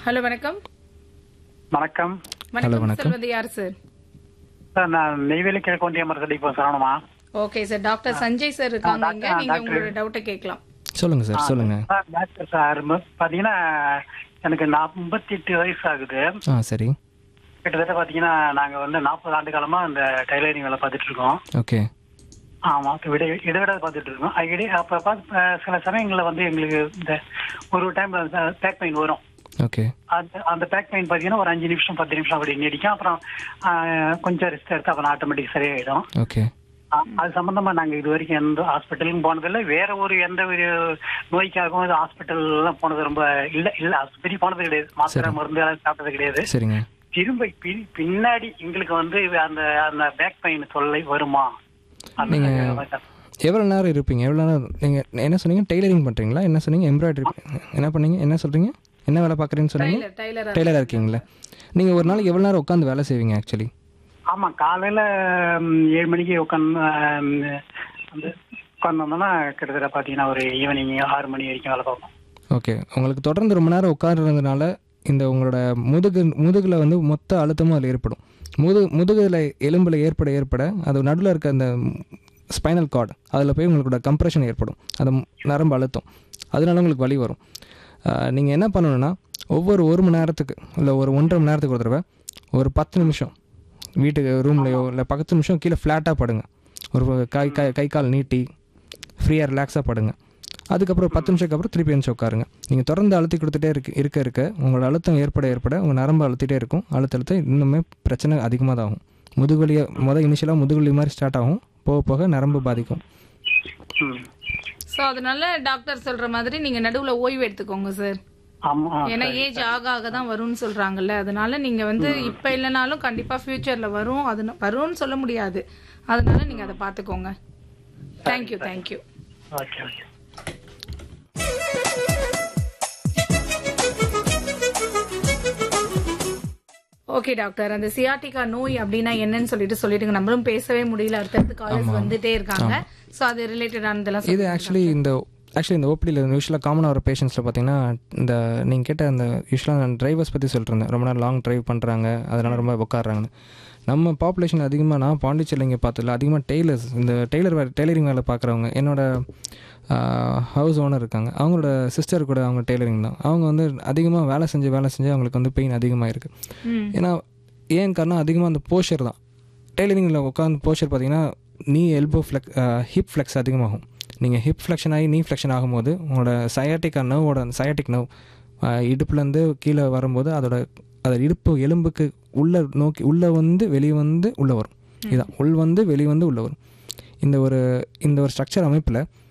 Hello வணக்கம் வணக்கம் வணக்கம் வணக்கம். சொல்வது யார் சார் சார் நான் நெய்வேலி கிழக்கு ஒன்றிய மரத்தடி இப்போ சரவணமா okay sir doctor Sanjay sir இருக்காங்க டாக்டர், இங்க நீங்க டாக்டர். உங்களோட டவுட்டை கேட்கலாம் சொல்லுங்க சார் சொல்லுங்க சார் டாக்டர் சார் ம- பாத்தீங்கன்னா எனக்கு ஐம்பத்தி எட்டு வயசு ஆகுது ஆ சரி கிட்டத்தட்ட பாத்தீங்கன்னா நாங்க வந்து நாற்பது ஆண்டு காலமா இந்த டைலரிங் வேலை பார்த்துட்டு இருக்கோம் ஓகே ஆமா விட இடைவிடாத பார்த்துட்டு இருக்கோம் அடிக்கடி அப்ப பார்த்து அஹ், சில சமயங்கள்ல வந்து எங்களுக்கு இந்த ஒரு டைம்ல பேக் பெயின் வரும் ஓகே அந்த அந்த பேக் பெயின் பாத்தீங்கன்னா ஒரு அஞ்சு நிமிஷம் பத்து நிமிஷம் அப்படி நீடிக்கும் அப்புறம் அஹ், கொஞ்சம் ரெஸ்ட் எடுத்து அப்புறம் ஆட்டோமேட்டிக் சரியாயிடும் ஓகே ஆ, அது சம்பந்தமா நாங்க இது வரைக்கும் எந்த ஹாஸ்பிட்டலும் போனதில்லை வேற ஒரு எந்த ஒரு நோய்க்காகவும் இது ஹாஸ்பிட்டல் எல்லாம் போனது ரொம்ப இல்ல இல்ல ஆஸ்பத்திரி போனது கிடையாது மாத்திரை சரி. மருந்து எல்லாம் சாப்பிட்டது கிடையாது சரிங்க திரும்ப பின்- பின்னாடி எங்களுக்கு வந்து இது அந்த அந்த பேக் பெயின் தொல்லை வருமா அந்த நீங்க- எவ்வளோ நேரம் இருப்பீங்க எவ்வளோ நேரம் நீங்கள் என்ன சொன்னீங்க டெய்லரிங் பண்ணுறீங்களா என்ன சொன்னீங்க எம்ப்ராய்டரி என்ன பண்ணீங்க என்ன சொல்கிறீங்க என்ன வேலை பார்க்குறேன்னு சொன்னீங்க டைலர் டைலரா டெய்லராக இருக்கீங்களா நீங்கள் ஒரு நாளைக்கு எவ்வளோ நேரம் உட்காந்து வேலை செய்வீங்க ஆக்சுவலி ஆமா காலையில ம், ஏழு மணிக்கு உட்காந்து அந்த உட்காந்து வந்தோம்னா கிட்டத்தட்ட பாத்தீங்கன்னா ஒரு ஈவினிங் ஆறு மணி வரைக்கும் வேலை பார்ப்போம் ஓகே உங்களுக்கு தொடர்ந்து ரொம்ப நேரம் உட்கார்றதுனால இந்த உங்களோட முதுகு முதுகில் வந்து மொத்த அழுத்தமும் அதில் ஏற்படும் முது முதுகில் எலும்பில் ஏற்பட ஏற்பட அது நடுவில் இருக்க அந்த ஸ்பைனல் கார்டு அதில் போய் உங்களோட கம்ப்ரெஷன் ஏற்படும் அது நரம்பு அழுத்தம் அதனால உங்களுக்கு வலி வரும் நீங்கள் என்ன பண்ணணும்னா ஒவ்வொரு ஒரு மணி நேரத்துக்கு இல்லை ஒரு ஒன்றரை மணி நேரத்துக்கு ஒரு தடவை ஒரு பத்து நிமிஷம் வீட்டுக்கு ரூம்லையோ இல்லை பத்து நிமிஷம் கீழே ஃப்ளாட்டாக படுங்க ஒரு கை கை கை கால் நீட்டி ஃப்ரீயாக ரிலாக்ஸாக படுங்க அதுக்கப்புறம் பத்து நிமிஷத்துக்கு அப்புறம் திருப்பி எழுந்து உட்காருங்க நீங்கள் தொடர்ந்து அழுத்தி கொடுத்துட்டே இருக்கு இருக்க இருக்க உங்களோட அழுத்தம் ஏற்பட ஏற்பட உங்கள் நரம்பு அழுத்திட்டே இருக்கும் அழுத்த அழுத்த இன்னுமே பிரச்சனை அதிகமாக தான் ஆகும் முதுகுலியை முதல் இனிஷியலாக முதுகுலி மாதிரி ஸ்டார்ட் ஆகும் போக போக நரம்பு பாதிக்கும் ம். சோ அதனால டாக்டர் சொல்ற மாதிரி நீங்க நடுவுல ஓய்வு எடுத்துக்கோங்க சார் ஆமா ஏன்னா ஏஜ் ஆக ஆக தான் வரும்னு சொல்றாங்கல்ல அதனால நீங்க வந்து இப்ப இல்லைனாலும் கண்டிப்பா ஃபியூச்சர்ல வரும் அது ந- வரும்னு சொல்ல முடியாது அதனால நீங்க அதை பாத்துக்கோங்க thank you thank you okay okay okay doctor அந்த சியாட்டிகா நோய் அப்படின்னா என்னன்னு சொல்லிட்டு சொல்லிட்டுங்க நம்மளும் பேசவே முடியல அடுத்தடுத்து காலேஜ் வந்துட்டே இருக்காங்க சோ அது ரிலேட்டடானதெல்லாம் இது ஆக்சுவலி இந்த ஆக்சுவலி இந்த ஓபிடியில் யூஸ்வலாக காமனாக வர பேஷண்ட்ஸில் பார்த்தீங்கன்னா இந்த நீங்கள் கேட்ட அந்த யூஸ்வலாக நான் டிரைவர்ஸ் பற்றி சொல்லிருந்தேன் ரொம்ப நேரம் லாங் டிரைவ் பண்ணுறாங்க அதனால ரொம்ப உட்காடுறாங்கன்னு நம்ம பாப்புலேஷன் அதிகமாக நான் பாண்டிச்சேரியில் இங்கே பார்த்ததில்ல அதிகமாக டெய்லர்ஸ் இந்த டெய்லர் வேலை டெய்லரிங் வேலை பார்க்குறவங்க என்னோட ஹவுஸ் ஓனர் இருக்காங்க அவங்களோட சிஸ்டர் கூட அவங்க டெய்லரிங் தான் அவங்க வந்து அதிகமாக வேலை செஞ்சு வேலை செஞ்சு அவங்களுக்கு வந்து பெயின் அதிகமாக இருக்குது ம். ஏன்னா ஏன் காரணம் அதிகமாக அந்த போஷர் தான் டெய்லரிங்கில் உட்காந்து போஷர் பார்த்தீங்கன்னா நீ எல்போ ஃப்ளெக் ஹிப் ஃப்ளெக்ஸ் அதிகமாகும் நீங்கள் ஹிப் ஃப்ளெக்ஷன் ஆகி நீ ஃப்ளெக்ஷன் ஆகும்போது உங்களோட சயாட்டிக் நர்வோட சயாட்டிக் நர்வ் இடுப்புலேருந்து கீழே வரும்போது அதோட அதோட இடுப்பு எலும்புக்கு உள்ளே நோக்கி உள்ளே வந்து வெளியே வந்து உள்ளே வரும் இதான் உள் வந்து வெளியே வந்து உள்ளே வரும் இந்த ஒரு இந்த ஒரு ஸ்ட்ரக்சர் அமைப்பில்